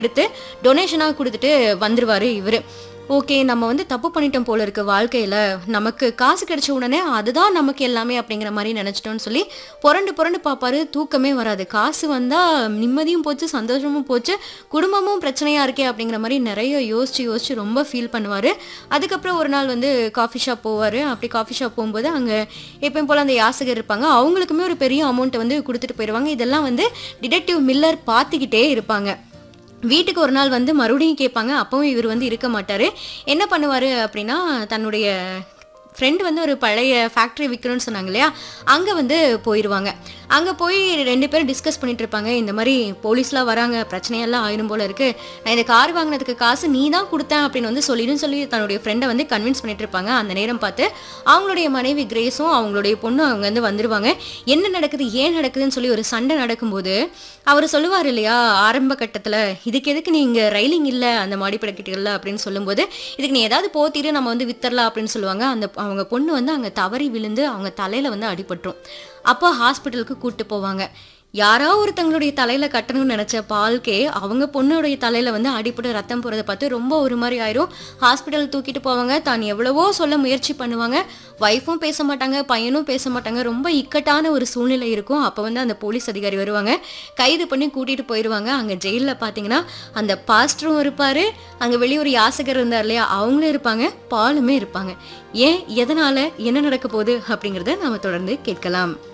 எடுத்து டொனேஷனாக கொடுத்துட்டு வந்துருவாரு இவர் ஓகே நம்ம வந்து தப்பு பண்ணிட்டோம் போல இருக்கு வாழ்க்கையில நமக்கு காசு கிடைச்ச உடனே அதுதான் நமக்கு எல்லாமே அப்படிங்கிற மாதிரி நினைச்சிட்டோம்னு சொல்லி புரண்டு புரண்டு பார்ப்பாரு தூக்கமே வராது காசு வந்தா நிம்மதியும் போச்சு சந்தோஷமும் போச்சு குடும்பமும் பிரச்சனையா இருக்கே அப்படிங்கிற மாதிரி நிறைய யோசிச்சு யோசிச்சு ரொம்ப ஃபீல் பண்ணுவாரு அதுக்கப்புறம் ஒரு நாள் வந்து காஃபி ஷாப் போவாரு அப்படி காஃபி ஷாப் போகும்போது அங்க எப்பயும் போல அந்த யாசகர் இருப்பாங்க அவங்களுக்குமே ஒரு பெரிய அமௌண்ட்டை வந்து கொடுத்துட்டு போயிடுவாங்க இதெல்லாம் வந்து டிடெக்டிவ் மில்லர் பார்த்துக்கிட்டே இருப்பாங்க வீட்டுக்கு ஒரு நாள் வந்து மறுபடியும் கேட்பாங்க அப்பவும் இவர் வந்து இருக்க மாட்டார் என்ன பண்ணுவார் அப்படின்னா தன்னுடைய ஃப்ரெண்டு வந்து ஒரு பழைய ஃபேக்ட்ரி விற்கணும்னு சொன்னாங்க இல்லையா அங்கே வந்து போயிடுவாங்க அங்கே போய் ரெண்டு பேரும் டிஸ்கஸ் பண்ணிட்டு இருப்பாங்க இந்த மாதிரி போலீஸ்லாம் வராங்க பிரச்சனையெல்லாம் ஆயிரும் போல இருக்கு நான் இந்த கார் வாங்கினதுக்கு காசு நீ தான் கொடுத்தேன் அப்படின்னு வந்து சொல்லிடும் சொல்லி தன்னுடைய ஃப்ரெண்டை வந்து கன்வின்ஸ் பண்ணிட்டு இருப்பாங்க அந்த நேரம் பார்த்து அவங்களுடைய மனைவி கிரேஸும் அவங்களுடைய பொண்ணு அவங்க வந்து வந்துருவாங்க என்ன நடக்குது ஏன் நடக்குதுன்னு சொல்லி ஒரு சண்டை நடக்கும்போது அவர் சொல்லுவார் இல்லையா ஆரம்ப கட்டத்தில் இதுக்கு எதுக்கு நீ இங்கே ரயிலிங் இல்லை அந்த மாடிப்படக்கிட்டல அப்படின்னு சொல்லும்போது இதுக்கு நீ ஏதாவது போத்திட்டு நம்ம வந்து வித்தரலாம் அப்படின்னு சொல்லுவாங்க அந்த அவங்க பொண்ணு வந்து அங்கே தவறி விழுந்து அவங்க தலையில் வந்து அடிபட்டுரும் அப்போ ஹாஸ்பிட்டலுக்கு கூட்டு போவாங்க யாரோ ஒருத்தங்களுடைய தலையில கட்டணும்னு நினைச்ச பால்கே அவங்க பொண்ணுடைய தலையில வந்து அடிபட்டு ரத்தம் போறதை பார்த்து ரொம்ப ஒரு மாதிரி ஆயிரும் ஹாஸ்பிட்டல் தூக்கிட்டு போவாங்க தான் எவ்வளவோ சொல்ல முயற்சி பண்ணுவாங்க ஒய்ஃபும் பேச மாட்டாங்க பையனும் பேச மாட்டாங்க ரொம்ப இக்கட்டான ஒரு சூழ்நிலை இருக்கும் அப்போ வந்து அந்த போலீஸ் அதிகாரி வருவாங்க கைது பண்ணி கூட்டிட்டு போயிடுவாங்க அங்க ஜெயிலில் பார்த்தீங்கன்னா அந்த பாஸ்டரும் இருப்பாரு அங்க வெளியே ஒரு யாசகர் இருந்தார் இல்லையா அவங்களும் இருப்பாங்க பாலுமே இருப்பாங்க ஏன் எதனால என்ன நடக்க போகுது அப்படிங்கிறத நாம தொடர்ந்து கேட்கலாம்